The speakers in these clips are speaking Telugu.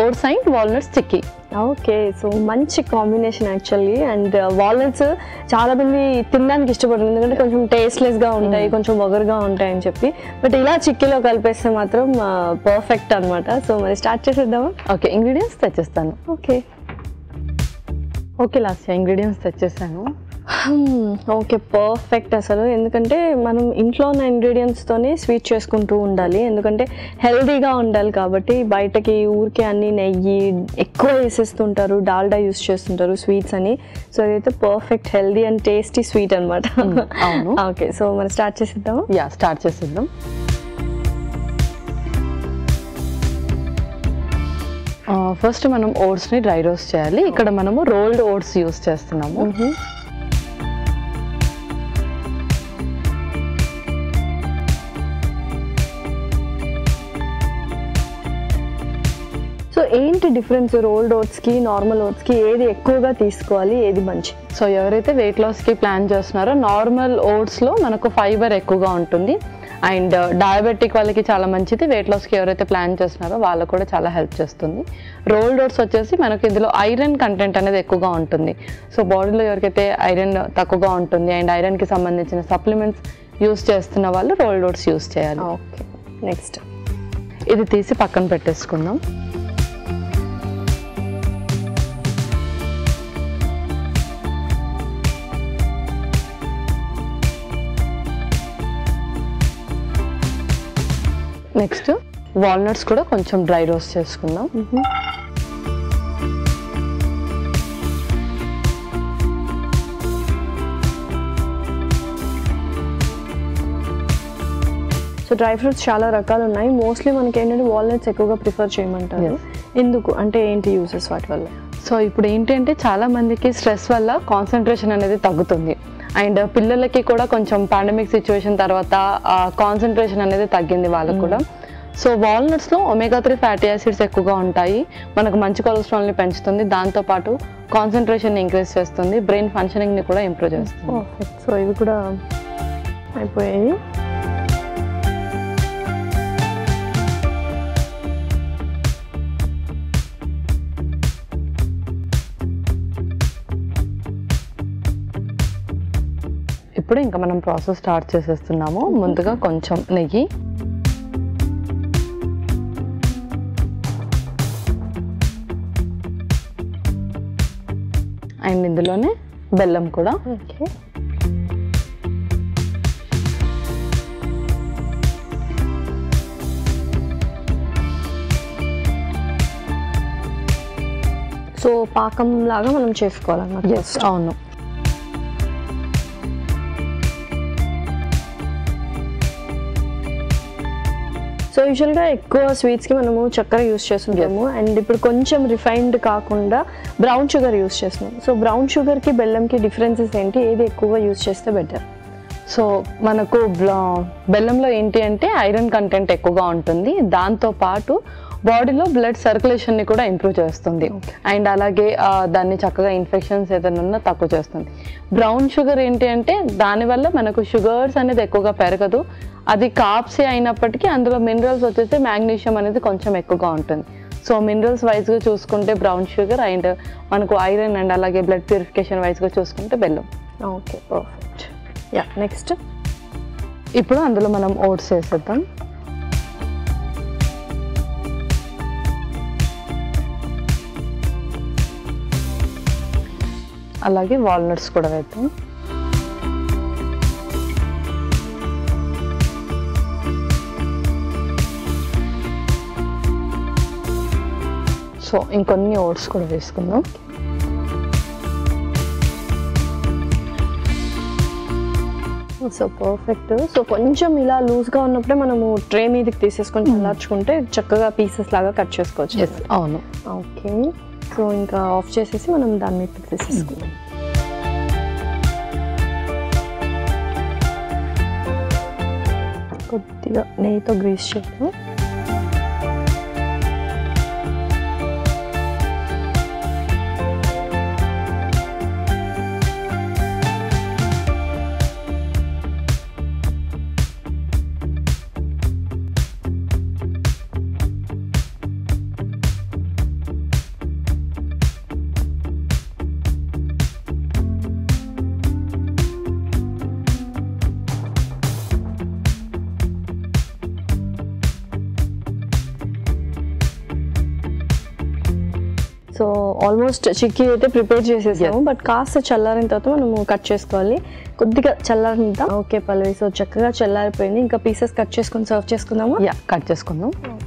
Oats and walnuts chikki okay so మంచి కాంబినేషన్ యాక్చువల్లీ అండ్ వాల్నట్స్ చాలా మంది తినడానికి ఇష్టపడరు ఎందుకంటే కొంచెం tasteless గా ఉంటాయి కొంచెం ఒగరుగా ఉంటాయి అని చెప్పి బట్ ఇలా చిక్కీలో కలిపేస్తే మాత్రం పర్ఫెక్ట్ అన్నమాట సో మరి స్టార్ట్ చేసేద్దామా ఓకే ఇంగ్రీడియంట్స్ తెచ్చేస్తాను ఓకే ఓకే లాస్ట్ ఇంగ్రీడియంట్స్ తెచ్చేసాను ఓకే పర్ఫెక్ట్ అసలు ఎందుకంటే మనం ఇంట్లో ఉన్న ఇంగ్రీడియంట్స్తోనే స్వీట్ చేసుకుంటూ ఉండాలి ఎందుకంటే హెల్దీగా ఉండాలి కాబట్టి బయటకి ఊరికే అన్ని నెయ్యి ఎక్కువ వేసేస్తుంటారు డాల్డా యూస్ చేస్తుంటారు స్వీట్స్ అని సో ఇదైతే perfect healthy and tasty sweet అనమాట అవును. ఓకే సో మనం స్టార్ట్ చేసేద్దామా యా స్టార్ట్ చేసేద్దాం ఫస్ట్ మనం ఓట్స్ని డ్రై రోస్ట్ చేయాలి ఇక్కడ మనము రోల్డ్ ఓట్స్ యూస్ చేస్తున్నాము సో ఏంటి డిఫరెన్స్ రోల్డ్ ఓట్స్కి నార్మల్ ఓట్స్కి ఏది ఎక్కువగా తీసుకోవాలి ఏది మంచి సో ఎవరైతే వెయిట్ లాస్కి ప్లాన్ చేస్తున్నారో నార్మల్ ఓట్స్లో మనకు ఫైబర్ ఎక్కువగా ఉంటుంది అండ్ డయాబెటిక్ వాళ్ళకి చాలా మంచిది వెయిట్ లాస్కి ఎవరైతే ప్లాన్ చేస్తున్నారో వాళ్ళకు కూడా చాలా హెల్ప్ చేస్తుంది రోల్డ్ ఓట్స్ వచ్చేసి మనకి ఇందులో ఐరన్ కంటెంట్ అనేది ఎక్కువగా ఉంటుంది సో బాడీలో ఎవరికైతే ఐరన్ తక్కువగా ఉంటుంది అండ్ ఐరన్కి సంబంధించిన సప్లిమెంట్స్ యూస్ చేస్తున్న వాళ్ళు రోల్డ్ ఓట్స్ యూస్ చేయాలి ఓకే నెక్స్ట్ ఇది తీసి పక్కన పెట్టేసుకుందాం నెక్స్ట్ వాల్నట్స్ కూడా కొంచెం డ్రై రోస్ట్ చేసుకుందాం సో డ్రై ఫ్రూట్స్ చాలా రకాలు ఉన్నాయి మోస్ట్లీ మనకి ఏంటంటే వాల్నట్స్ ఎక్కువగా ప్రిఫర్ చేయమంటారు ఎందుకు అంటే ఏంటి యూసెస్ వాటి వల్ల సో ఇప్పుడు ఏంటంటే చాలా మందికి స్ట్రెస్ వల్ల కాన్సన్ట్రేషన్ అనేది తగ్గుతుంది అండ్ పిల్లలకి కూడా కొంచెం పాండమిక్ సిచ్యువేషన్ తర్వాత కాన్సన్ట్రేషన్ అనేది తగ్గింది వాళ్ళకు కూడా సో వాల్నట్స్లో ఒమేగా త్రీ ఫ్యాటీ యాసిడ్స్ ఎక్కువగా ఉంటాయి మనకు మంచి కొలెస్ట్రాల్ని పెంచుతుంది దాంతోపాటు కాన్సన్ట్రేషన్ ఇంక్రీజ్ చేస్తుంది బ్రెయిన్ ఫంక్షనింగ్ని కూడా ఇంప్రూవ్ చేస్తుంది పర్ఫెక్ట్ సో ఇవి కూడా అయిపోయాయి ఇప్పుడు ఇంకా మనం ప్రాసెస్ స్టార్ట్ చేసేస్తున్నాము ముందుగా కొంచెం నెయ్యి అండ్ ఇందులోనే బెల్లం కూడా ఓకే సో పాకం లాగా మనం చేసుకోవాలన్నమాట ఎస్ అవును సో యూజువల్గా ఎక్కువ స్వీట్స్కి మనము చక్కెర యూస్ చేస్తుంటాము అండ్ ఇప్పుడు కొంచెం రిఫైన్డ్ కాకుండా బ్రౌన్ షుగర్ యూస్ చేస్తున్నాం సో బ్రౌన్ షుగర్కి బెల్లంకి డిఫరెన్సెస్ ఏంటి ఏది ఎక్కువగా యూస్ చేస్తే బెటర్ సో మనకు బ్ల- బెల్లంలో ఏంటి అంటే ఐరన్ కంటెంట్ ఎక్కువగా ఉంటుంది దాంతో పాటు బాడీలో బ్లడ్ సర్క్యులేషన్ని కూడా ఇంప్రూవ్ చేస్తుంది అండ్ అలాగే ఆ, దాన్ని చక్కగా ఇన్ఫెక్షన్స్ ఏదైనా ఉన్నా తక్కువ చేస్తుంది బ్రౌన్ షుగర్ ఏంటి అంటే దానివల్ల మనకు షుగర్స్ అనేది ఎక్కువగా పెరగదు అది కాప్సే అయినప్పటికీ అందులో మినరల్స్ వచ్చేసి మ్యాగ్నీషియం అనేది కొంచెం ఎక్కువగా ఉంటుంది సో మినరల్స్ వైజ్గా చూసుకుంటే బ్రౌన్ షుగర్ అండ్ మనకు ఐరన్ అండ్ అలాగే బ్లడ్ ప్యూరిఫికేషన్ వైజ్గా చూసుకుంటే బెల్లం ఓకే పర్ఫెక్ట్ యా నెక్స్ట్ ఇప్పుడు అందులో మనం ఓట్స్ వేసేద్దాం అలాగే వాల్నట్స్ కూడా వేద్దాం సో ఇంకొన్ని ఓట్స్ కూడా వేసుకుందాం సో పర్ఫెక్ట్ సో కొంచెం ఇలా లూజ్గా ఉన్నప్పుడే మనము ట్రే మీదకి తీసేసుకొని చల్లార్చుకుంటే చక్కగా పీసెస్ లాగా కట్ చేసుకోవచ్చు ఎస్ అవును ఓకే సో ఇంకా ఆఫ్ చేసేసి మనం దాని మీద తీసేసుకుందాం కొద్దిగా నెయ్యితో గ్రీస్ చేద్దాం సో ఆల్మోస్ట్ చిక్కీ అయితే ప్రిపేర్ చేసేసాము బట్ కాస్త చల్లారిన తర్వాత మనము కట్ చేసుకోవాలి కొద్దిగా చల్లారిన ఓకే పల్లవి సో చక్కగా చల్లారిపోయింది ఇంకా పీసెస్ కట్ చేసుకొని సర్వ్ చేసుకుందామా యా కట్ చేసుకుందాం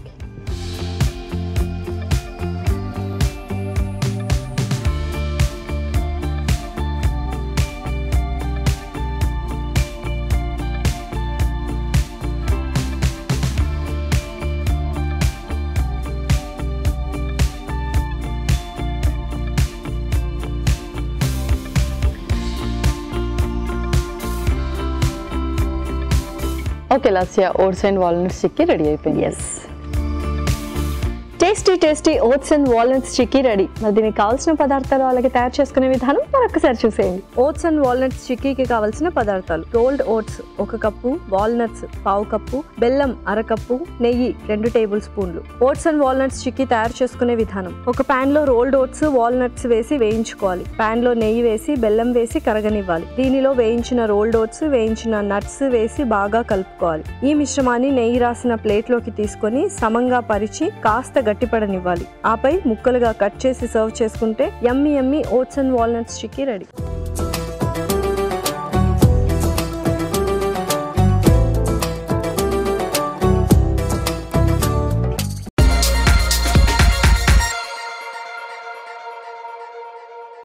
okay Lasya oats and walnuts chikki ready అయిపోయింది yes tasty tasty oats and walnuts chikki ready మరి దీనికి కావాల్సిన పదార్థాలు అలాగే తయారు చేసుకునే విధానం మరొకసారి చూసేయండి ఓట్స్ అండ్ వాల్నట్స్ చిక్కీకి కావాల్సిన పదార్థాలు రోల్డ్ ఓట్స్ ఒక కప్పు వాల్నట్స్ పావు కప్పు బెల్లం అరకప్పు నెయ్యి రెండు టేబుల్ స్పూన్లు ఓట్స్ అండ్ వాల్నట్స్ చిక్కీ తయారు చేసుకునే విధానం ఒక పాన్ లో రోల్డ్ ఓట్స్ వాల్నట్స్ వేసి వేయించుకోవాలి పాన్ లో నెయ్యి వేసి బెల్లం వేసి కరగనివ్వాలి దీనిలో వేయించిన రోల్డ్ ఓట్స్ వేయించిన నట్స్ వేసి బాగా కలుపుకోవాలి ఈ మిశ్రమాన్ని నెయ్యి రాసిన ప్లేట్లోకి తీసుకొని సమంగా పరిచి కాస్త గట్టిపడనివ్వాలి ఆపై ముక్కలుగా కట్ చేసి సర్వ్ చేసుకుంటే yummy yummy oats and walnuts chikki ready